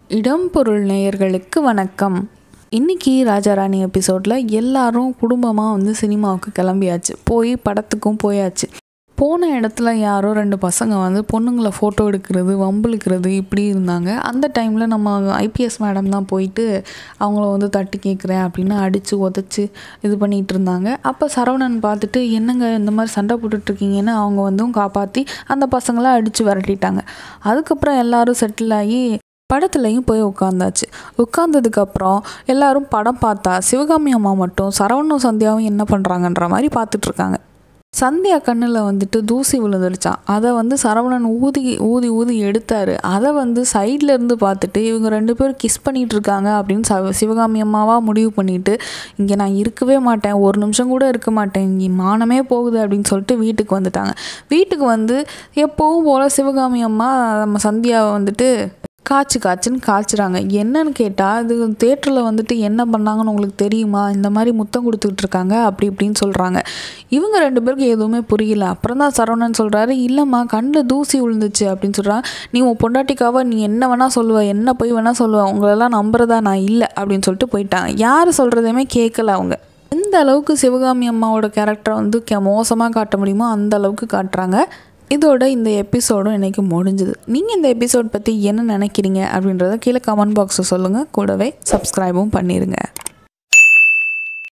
இடம் பொருள் நேயர்களுக்கு வணக்கம் இன்னைக்கு ராஜாராணி எபிசோடில் எல்லாரும் குடும்பமாக வந்து சினிமாவுக்கு கிளம்பியாச்சு போய் படத்துக்கும் போயாச்சு போன இடத்துல யாரோ ரெண்டு பசங்க வந்து பொண்ணுங்களை ஃபோட்டோ எடுக்கிறது வம்பிழுக்கிறது இப்படி இருந்தாங்க அந்த டைமில் நம்ம ஐபிஎஸ் மேடம் தான் போயிட்டு அவங்கள வந்து தட்டி கேட்குறேன் அப்படின்னு அடித்து உதச்சி இது பண்ணிகிட்டு இருந்தாங்க அப்போ சரவணன் பார்த்துட்டு என்னங்க இந்த மாதிரி சண்டை போட்டுட்ருக்கீங்கன்னு அவங்க வந்தும் காப்பாற்றி அந்த பசங்களை அடித்து விரட்டிட்டாங்க அதுக்கப்புறம் எல்லாரும் செட்டில் ஆகி படத்துலையும் போய் உட்காந்தாச்சு உட்காந்ததுக்கப்புறம் எல்லாரும் படம் பார்த்தா சிவகாமி அம்மா மட்டும் சரவணும் சந்தியாவும் என்ன பண்ணுறாங்கன்ற மாதிரி பார்த்துட்ருக்காங்க சந்தியா கண்ணில் வந்துட்டு தூசி விழுந்துருச்சான் அதை வந்து சரவணன் ஊதி ஊதி ஊதி எடுத்தார் அதை வந்து சைடில் இருந்து பார்த்துட்டு இவங்க ரெண்டு பேரும் கிஸ் பண்ணிகிட்டு இருக்காங்க அப்படின்னு ச சிவகாமி அம்மாவாக முடிவு பண்ணிட்டு இங்கே நான் இருக்கவே மாட்டேன் ஒரு நிமிஷம் கூட இருக்க மாட்டேன் இங்கே மானமே போகுது அப்படின்னு சொல்லிட்டு வீட்டுக்கு வந்துட்டாங்க வீட்டுக்கு வந்து எப்போவும் போல் சிவகாமி அம்மா நம்ம சந்தியாவை வந்துட்டு காய்ச்சி காய்ச்சின்னு காய்ச்சுறாங்க என்னன்னு கேட்டால் இது தேட்டரில் வந்துட்டு என்ன பண்ணாங்கன்னு உங்களுக்கு தெரியுமா இந்த மாதிரி முத்தம் கொடுத்துக்கிட்டு இருக்காங்க அப்படி இப்படின்னு சொல்கிறாங்க இவங்க ரெண்டு பேருக்கு எதுவுமே புரியல அப்புறம் தான் சரவணன் சொல்கிறாரு இல்லைம்மா கண்ணில் தூசி விழுந்துச்சு அப்படின்னு சொல்கிறாங்க நீ உன் பொண்டாட்டிக்காக நீ என்ன வேணால் சொல்லுவ என்ன போய் வேணால் சொல்லுவ உங்களெல்லாம் நம்புறதா நான் இல்லை அப்படின்னு சொல்லிட்டு போயிட்டாங்க யார் சொல்கிறதையுமே கேட்கல அவங்க எந்த அளவுக்கு சிவகாமி அம்மாவோட கேரக்டரை வந்து கே மோசமாக காட்ட முடியுமோ அந்த அளவுக்கு காட்டுறாங்க இதோட இந்த எபிசோடும் இன்றைக்கி முடிஞ்சுது நீங்கள் இந்த எபிசோட் பற்றி என்ன நினைக்கிறீங்க அப்படின்றத கீழே கமெண்ட் பாக்ஸில் சொல்லுங்கள் கூடவே சப்ஸ்கிரைபும் பண்ணிடுங்க